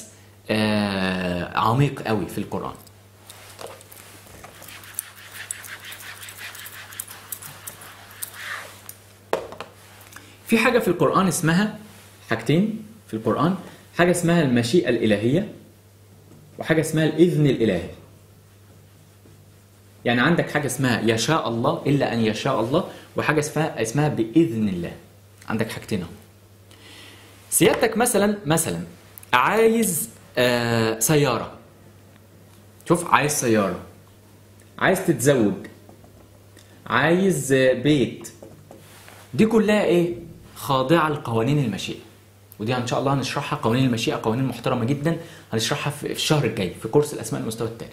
A: آه، عميق قوي في القران في حاجه في القران اسمها حاجتين في القران حاجه اسمها المشيئه الالهيه وحاجه اسمها الاذن الالهي يعني عندك حاجه اسمها يشاء الله الا ان يشاء الله وحاجه اسمها اسمها باذن الله عندك حاجتين اهو سيادتك مثلا مثلا عايز آه سياره شوف عايز سياره عايز تتزوج عايز آه، بيت دي كلها ايه خاضعه لقوانين المشيئه ودي ان شاء الله هنشرحها قوانين المشيئه قوانين محترمه جدا هنشرحها في الشهر الجاي في كورس الاسماء المستوى الثاني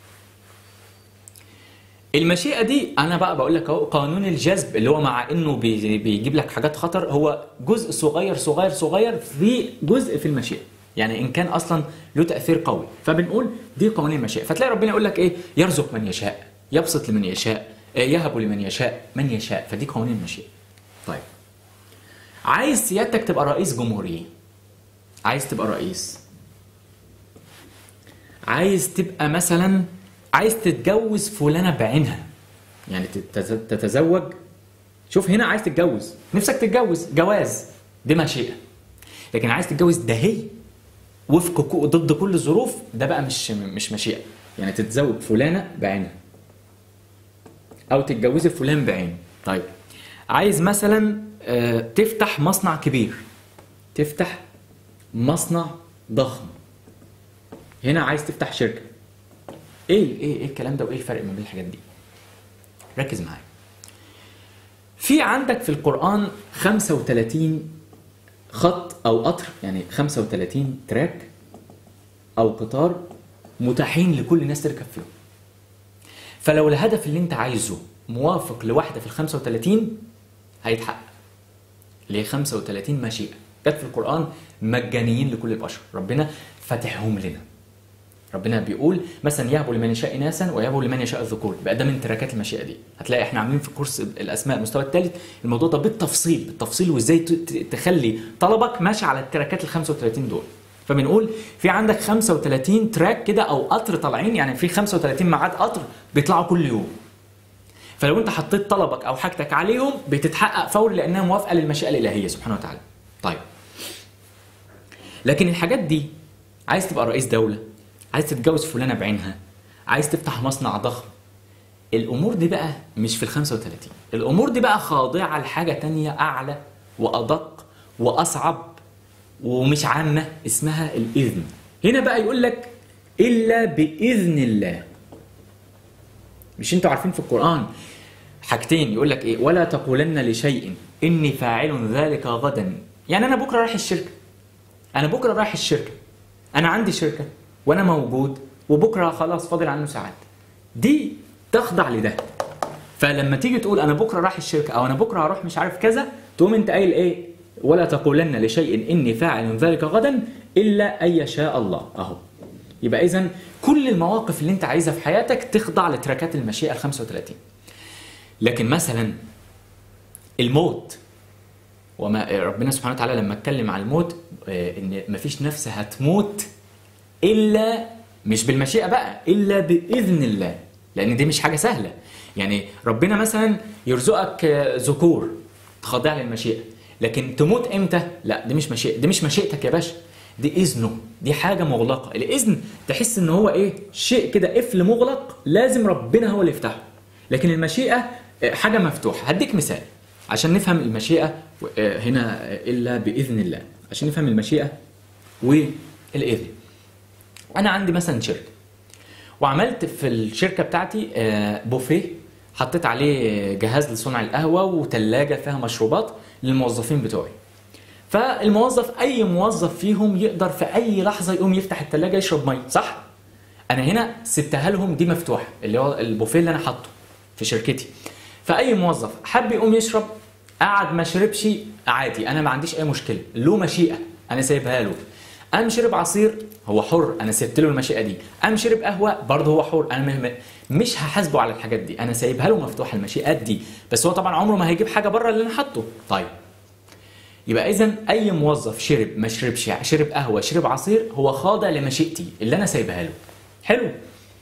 A: المشيئه دي انا بقى بقول لك اهو قانون الجذب اللي هو مع انه بي- بيجيب لك حاجات خطر هو جزء صغير صغير صغير في جزء في المشيئه يعني ان كان اصلا له تاثير قوي فبنقول دي قوانين المشيئه فتلاقي ربنا يقول لك ايه يرزق من يشاء يبسط لمن يشاء آه، يهب لمن يشاء من يشاء فدي قوانين المشيئه طيب عايز سيادتك تبقى رئيس جمهوريه عايز تبقى رئيس عايز تبقى مثلا عايز تتجوز فلانة بعينها يعني تت- تتزوج شوف هنا عايز تتجوز نفسك تتجوز جواز دي مشيئة لكن عايز تتجوز ده هي وفق كو- ضد كل الظروف ده بقى مش مش مشيئة يعني تتزوج فلانة بعينها او تتجوزي فلان بعينه طيب عايز مثلا آه، تفتح مصنع كبير تفتح مصنع ضخم هنا عايز تفتح شركه ايه ايه ايه الكلام ده وايه الفرق ما بين الحاجات دي ركز معايا في عندك في القرآن 35 خط أو قطر يعني 35 تراك أو قطار متاحين لكل الناس تركب فيهم فلو الهدف اللي انت عايزه موافق لواحدة في ال 35 هيتحقق اللي هي 35 مشيئة جت في القرآن مجانيين لكل البشر ربنا فاتحهم لنا ربنا بيقول مثلا يهب لمن يشاء اناثا ويهب لمن يشاء الذكور بقى ده من تراكات المشيئه دي هتلاقي احنا عاملين في كورس الاسماء المستوى الثالث الموضوع ده بالتفصيل بالتفصيل وازاي ت- ت- تخلي طلبك ماشي على التراكات ال 35 دول فبنقول في عندك 35 تراك كده او قطر طالعين يعني في 35 ميعاد قطر بيطلعوا كل يوم فلو انت حطيت طلبك او حاجتك عليهم بتتحقق فوري لانها موافقه للمشيئه الالهيه سبحانه وتعالى طيب لكن الحاجات دي عايز تبقى رئيس دولة عايز تتجوز فلانة بعينها عايز تفتح مصنع ضخم الأمور دي بقى مش في ال 35 الأمور دي بقى خاضعة لحاجة تانية أعلى وأدق وأصعب ومش عامة اسمها الإذن هنا بقى يقول لك إلا بإذن الله مش انتوا عارفين في القرآن حاجتين يقول لك ايه ولا تقولن لشيء اني فاعل ذلك غدا يعني انا بكره رايح الشركه انا بكره رايح الشركه انا عندي شركه وانا موجود وبكره خلاص فاضل عنه ساعات دي تخضع لده فلما تيجي تقول انا بكره رايح الشركه او انا بكره هروح مش عارف كذا تقوم انت قايل ايه ولا تقولن لشيء اني فاعل ذلك غدا الا ان يشاء الله اهو يبقى اذا كل المواقف اللي انت عايزها في حياتك تخضع لتراكات المشيئه ال 35 لكن مثلا الموت وما ربنا سبحانه وتعالى لما اتكلم عن الموت آه، ان مفيش نفس هتموت الا مش بالمشيئه بقى الا باذن الله لان دي مش حاجه سهله يعني ربنا مثلا يرزقك آه، ذكور تخضع للمشيئه لكن تموت امتى لا دي مش مشيئه دي مش مشيئتك يا باشا دي اذنه دي حاجه مغلقه الاذن تحس ان هو ايه شيء كده قفل مغلق لازم ربنا هو اللي يفتحه لكن المشيئه آه، حاجه مفتوحه هديك مثال عشان نفهم المشيئه آه، هنا آه، الا باذن الله عشان نفهم المشيئه والاذن انا عندي مثلا شركه وعملت في الشركه بتاعتي آه، بوفيه حطيت عليه جهاز لصنع القهوه وثلاجه فيها مشروبات للموظفين بتوعي فالموظف اي موظف فيهم يقدر في اي لحظه يقوم يفتح الثلاجه يشرب ميه صح انا هنا سبتها لهم دي مفتوحه اللي هو البوفيه اللي انا حاطه في شركتي فاي موظف حب يقوم يشرب قعد ما شربش عادي انا ما عنديش اي مشكله له مشيئه انا سايبها له قام شرب عصير هو حر انا سبت له المشيئه دي قام شرب قهوه برضه هو حر انا م- م- مش هحاسبه على الحاجات دي انا سايبها له مفتوحه المشيئات دي بس هو طبعا عمره ما هيجيب حاجه بره اللي انا حاطه طيب يبقى اذا اي موظف شرب ما شربش شرب قهوه شرب عصير هو خاضع لمشيئتي اللي انا سايبها له حلو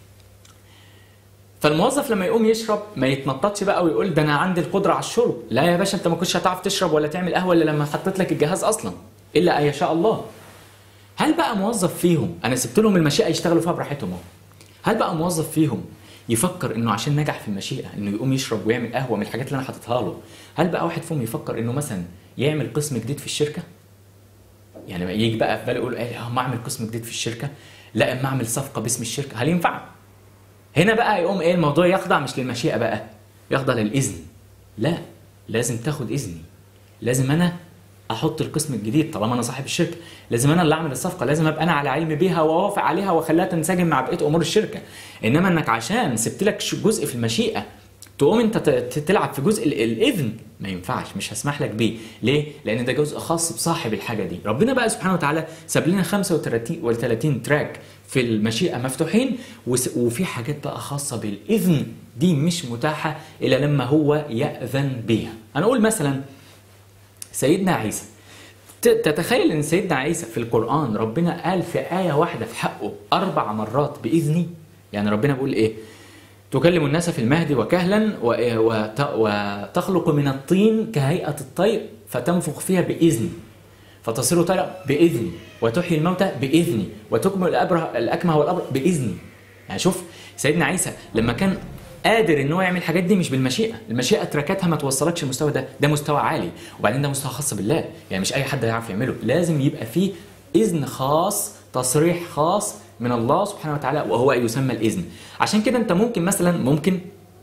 A: فالموظف لما يقوم يشرب ما يتنططش بقى ويقول ده انا عندي القدره على الشرب لا يا باشا انت ما كنتش هتعرف تشرب ولا تعمل قهوه الا لما حطيت لك الجهاز اصلا الا ان يشاء الله هل بقى موظف فيهم انا سبت لهم المشيئه يشتغلوا فيها براحتهم اهو هل بقى موظف فيهم يفكر انه عشان نجح في المشيئه انه يقوم يشرب ويعمل قهوه من الحاجات اللي انا حاططها له هل بقى واحد فيهم يفكر انه مثلا يعمل قسم جديد في الشركه يعني ما يجي بقى في باله يقول ايه اه ما اعمل قسم جديد في الشركه لا اما اعمل صفقه باسم الشركه هل ينفع هنا بقى يقوم ايه الموضوع يخضع مش للمشيئه بقى يخضع للاذن لا لازم تاخد اذني لازم انا احط القسم الجديد طالما انا صاحب الشركه لازم انا اللي اعمل الصفقه لازم ابقى انا على علم بيها واوافق عليها واخليها تنسجم مع بقيه امور الشركه انما انك عشان سبت لك ش- جزء في المشيئه تقوم انت ت- ت- تلعب في جزء ال- الاذن ما ينفعش مش هسمح لك بيه ليه لان ده جزء خاص بصاحب الحاجه دي ربنا بقى سبحانه وتعالى ساب لنا 35 ولا 30 تراك في المشيئه مفتوحين وس- وفي حاجات بقى خاصه بالاذن دي مش متاحه الا لما هو ياذن بيها انا اقول مثلا سيدنا عيسى ت- تتخيل ان سيدنا عيسى في القران ربنا قال في ايه واحده في حقه اربع مرات باذني يعني ربنا بيقول ايه تكلم الناس في المهد وكهلا و- وت- وتخلق من الطين كهيئه الطير فتنفخ فيها باذني فتصير طيرا باذني وتحيي الموتى باذني وتكمل الابره الاكمه والابر باذني يعني شوف سيدنا عيسى لما كان قادر ان هو يعمل الحاجات دي مش بالمشيئه المشيئه تركتها ما توصلكش المستوى ده ده مستوى عالي وبعدين ده مستوى خاص بالله يعني مش اي حد هيعرف يعمله لازم يبقى فيه اذن خاص تصريح خاص من الله سبحانه وتعالى وهو يسمى الاذن عشان كده انت ممكن مثلا ممكن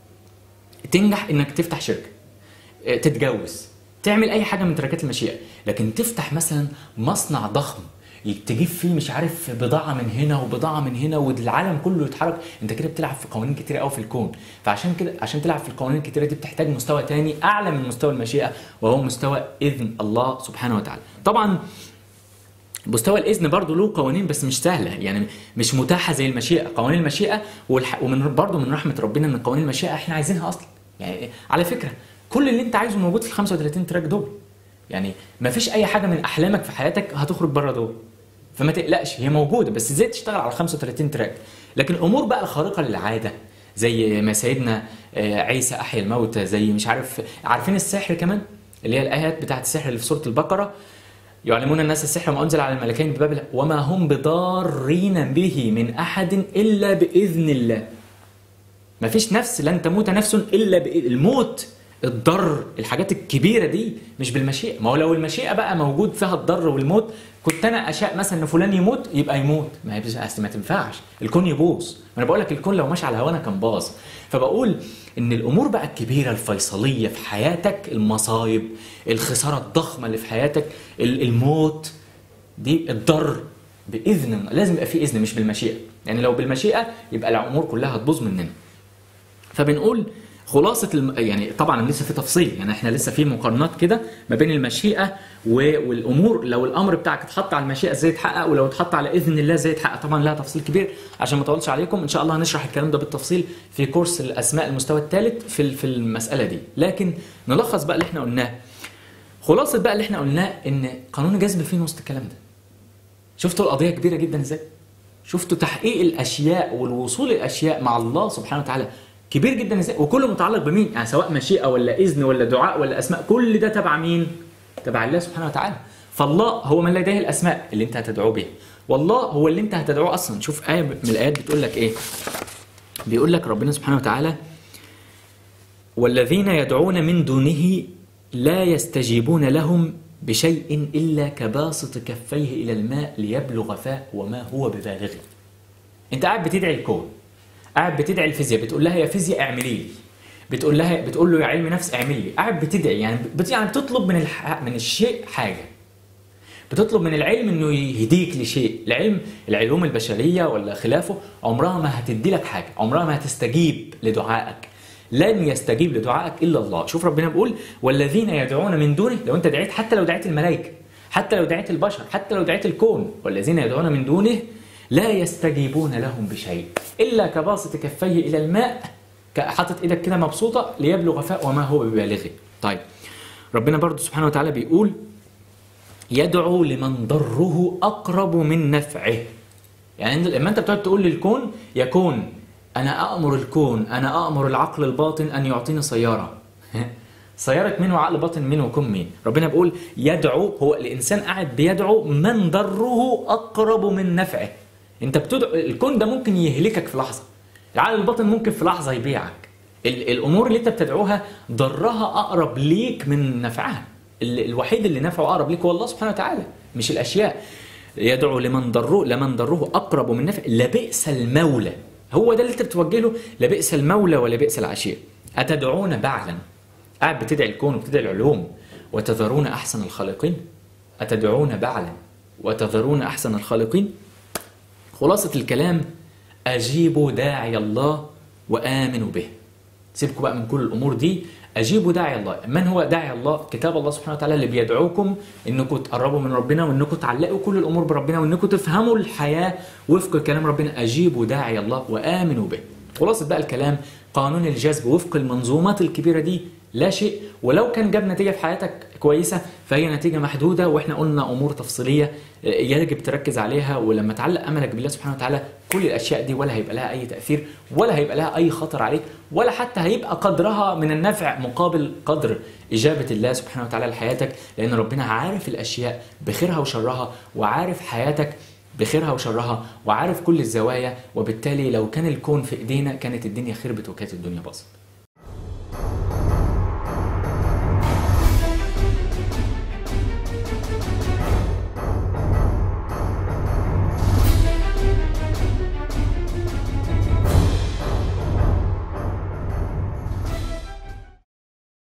A: تنجح انك تفتح شركه اه، تتجوز تعمل اي حاجه من تركات المشيئه لكن تفتح مثلا مصنع ضخم تجيب فيه مش عارف بضاعه من هنا وبضاعه من هنا والعالم كله يتحرك انت كده بتلعب في قوانين كتيره قوي في الكون فعشان كده عشان تلعب في القوانين الكتيره دي بتحتاج مستوى تاني اعلى من مستوى المشيئه وهو مستوى اذن الله سبحانه وتعالى طبعا مستوى الاذن برضه له قوانين بس مش سهله يعني مش متاحه زي المشيئه قوانين المشيئه والح... ومن برضه من رحمه ربنا ان قوانين المشيئه احنا عايزينها اصلا يعني على فكره كل اللي انت عايزه موجود في ال 35 تراك دول يعني ما فيش اي حاجه من احلامك في حياتك هتخرج بره دول فما تقلقش هي موجوده بس ازاي تشتغل على 35 تراك لكن الامور بقى الخارقه للعاده زي ما سيدنا آه، عيسى احيا الموتى زي مش عارف عارفين السحر كمان اللي هي الايات بتاعت السحر اللي في سوره البقره يعلمون الناس السحر وما انزل على الملكين ببابل وما هم بضارين به من احد الا باذن الله ما فيش نفس لن تموت نفس الا بإذن الموت الضر الحاجات الكبيره دي مش بالمشيئه ما هو لو المشيئه بقى موجود فيها الضر والموت كنت انا اشاء مثلا ان فلان يموت يبقى يموت ما هي بس- أصل ما تنفعش الكون يبوظ ما انا بقول لك الكون لو ماشي على هوانا كان باظ فبقول ان الامور بقى الكبيره الفيصليه في حياتك المصايب الخساره الضخمه اللي في حياتك ال- الموت دي الضر باذن الله لازم يبقى في اذن مش بالمشيئه يعني لو بالمشيئه يبقى الامور كلها هتبوظ مننا فبنقول خلاصة الم... يعني طبعا لسه في تفصيل يعني احنا لسه في مقارنات كده ما بين المشيئة و... والامور لو الامر بتاعك اتحط على المشيئة ازاي يتحقق ولو اتحط على اذن الله ازاي يتحقق طبعا لها تفصيل كبير عشان ما اطولش عليكم ان شاء الله هنشرح الكلام ده بالتفصيل في كورس الاسماء المستوى الثالث في ال- في المسألة دي لكن نلخص بقى اللي احنا قلناه خلاصة بقى اللي احنا قلناه ان قانون الجذب فين وسط الكلام ده شفتوا القضية كبيرة جدا ازاي شفتوا تحقيق الاشياء والوصول الاشياء مع الله سبحانه وتعالى كبير جدا ازاي وكله متعلق بمين يعني سواء مشيئه ولا اذن ولا دعاء ولا اسماء كل ده تبع مين تبع الله سبحانه وتعالى فالله هو من لديه الاسماء اللي انت هتدعو بها والله هو اللي انت هتدعوه اصلا شوف ايه من الايات بتقول لك ايه بيقول لك ربنا سبحانه وتعالى والذين يدعون من دونه لا يستجيبون لهم بشيء إلا كباسط كفيه إلى الماء ليبلغ فاه وما هو ببالغه أنت قاعد بتدعي الكون قاعد بتدعي الفيزياء بتقول لها يا فيزياء اعملي لي بتقول لها بتقول له يا علم نفس اعمل لي قاعد بتدعي يعني بت يعني بتطلب من الح... من الشيء حاجه بتطلب من العلم انه يهديك لشيء العلم العلوم البشريه ولا خلافه عمرها ما هتدي لك حاجه عمرها ما هتستجيب لدعائك لن يستجيب لدعائك الا الله شوف ربنا بيقول والذين يدعون من دونه لو انت دعيت حتى لو دعيت الملائكه حتى لو دعيت البشر حتى لو دعيت الكون والذين يدعون من دونه لا يستجيبون لهم بشيء الا كباسط كفيه الى الماء حاطط ايدك كده مبسوطه ليبلغ فاء وما هو ببالغه طيب ربنا برضو سبحانه وتعالى بيقول يدعو لمن ضره اقرب من نفعه يعني لما انت بتقعد تقول للكون يكون انا امر الكون انا امر العقل الباطن ان يعطيني سياره سيارة مين وعقل باطن مين وكون مين ربنا بيقول يدعو هو الانسان قاعد بيدعو من ضره اقرب من نفعه انت بتدعو الكون ده ممكن يهلكك في لحظه العقل الباطن ممكن في لحظه يبيعك ال... الامور اللي انت بتدعوها ضرها اقرب ليك من نفعها ال... الوحيد اللي نفعه اقرب ليك هو الله سبحانه وتعالى مش الاشياء يدعو لمن ضره لمن ضره اقرب من نفع لبئس المولى هو ده اللي انت بتوجه له لبئس المولى ولبئس العشير اتدعون بعلا قاعد بتدعي الكون وبتدعي العلوم وتذرون احسن الخالقين أتدعون بعلا وتذرون أحسن الخالقين خلاصة الكلام أجيبوا داعي الله وآمنوا به سيبكم بقى من كل الأمور دي أجيبوا داعي الله من هو داعي الله كتاب الله سبحانه وتعالى اللي بيدعوكم إنكم تقربوا من ربنا وإنكم تعلقوا كل الأمور بربنا وإنكم تفهموا الحياة وفق كلام ربنا أجيبوا داعي الله وآمنوا به خلاصة بقى الكلام قانون الجذب وفق المنظومات الكبيرة دي لا شيء ولو كان جاب نتيجة في حياتك كويسة فهي نتيجة محدودة واحنا قلنا أمور تفصيلية يجب تركز عليها ولما تعلق أملك بالله سبحانه وتعالى كل الأشياء دي ولا هيبقى لها أي تأثير ولا هيبقى لها أي خطر عليك ولا حتى هيبقى قدرها من النفع مقابل قدر إجابة الله سبحانه وتعالى لحياتك لأن ربنا عارف الأشياء بخيرها وشرها وعارف حياتك بخيرها وشرها وعارف كل الزوايا وبالتالي لو كان الكون في ايدينا كانت الدنيا خربت وكانت الدنيا باظت